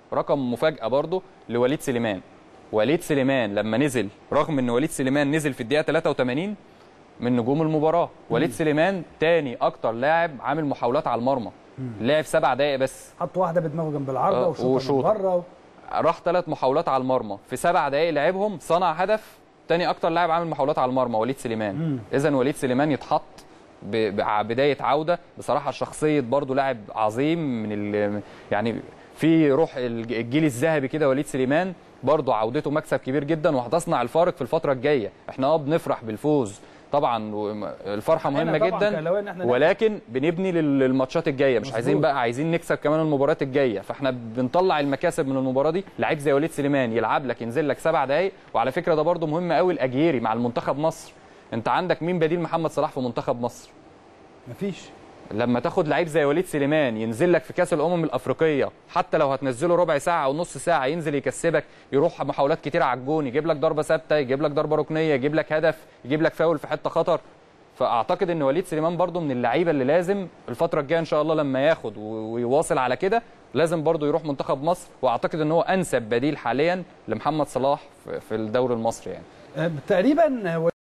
رقم مفاجاه برضه لوليد سليمان وليد سليمان لما نزل رغم ان وليد سليمان نزل في الدقيقه 83 من نجوم المباراه وليد سليمان تاني اكتر لاعب عامل محاولات على المرمى لعب سبع دقائق بس حط واحده بدماغه جنب العارضه آه، وشوطه من وشوطة. بره راح ثلاث محاولات على المرمى في سبع دقائق لعبهم صنع هدف تاني اكتر لاعب عامل محاولات على المرمى وليد سليمان اذا وليد سليمان يتحط ب- ب- بدايه عوده بصراحه شخصيه برضو لاعب عظيم من ال يعني في روح الج- الجيل الذهبي كده وليد سليمان برضو عودته مكسب كبير جدا وهتصنع الفارق في الفتره الجايه احنا اه بنفرح بالفوز طبعا و- الفرحه إحنا مهمه طبعاً جدا كأهلاوية إن إحنا نكسب. ولكن بنبني لل- للماتشات الجايه مش مظبوط. عايزين بقى عايزين نكسب كمان المباريات الجايه فاحنا بنطلع المكاسب من المباراه دي لعيب زي وليد سليمان يلعب لك ينزل لك سبع دقائق وعلى فكره ده برده مهم قوي الاجيري مع المنتخب مصر انت عندك مين بديل محمد صلاح في منتخب مصر مفيش لما تاخد لعيب زي وليد سليمان ينزل لك في كاس الامم الافريقيه حتى لو هتنزله ربع ساعه او نص ساعه ينزل يكسبك يروح محاولات كتيره على الجون يجيب لك ضربه ثابته يجيب لك ضربه ركنيه يجيب لك هدف يجيب لك فاول في حته خطر فاعتقد ان وليد سليمان برضو من اللعيبه اللي لازم الفتره الجايه ان شاء الله لما ياخد و- ويواصل على كده لازم برضو يروح منتخب مصر واعتقد ان هو انسب بديل حاليا لمحمد صلاح في- في الدوري المصري يعني آه، تقريبا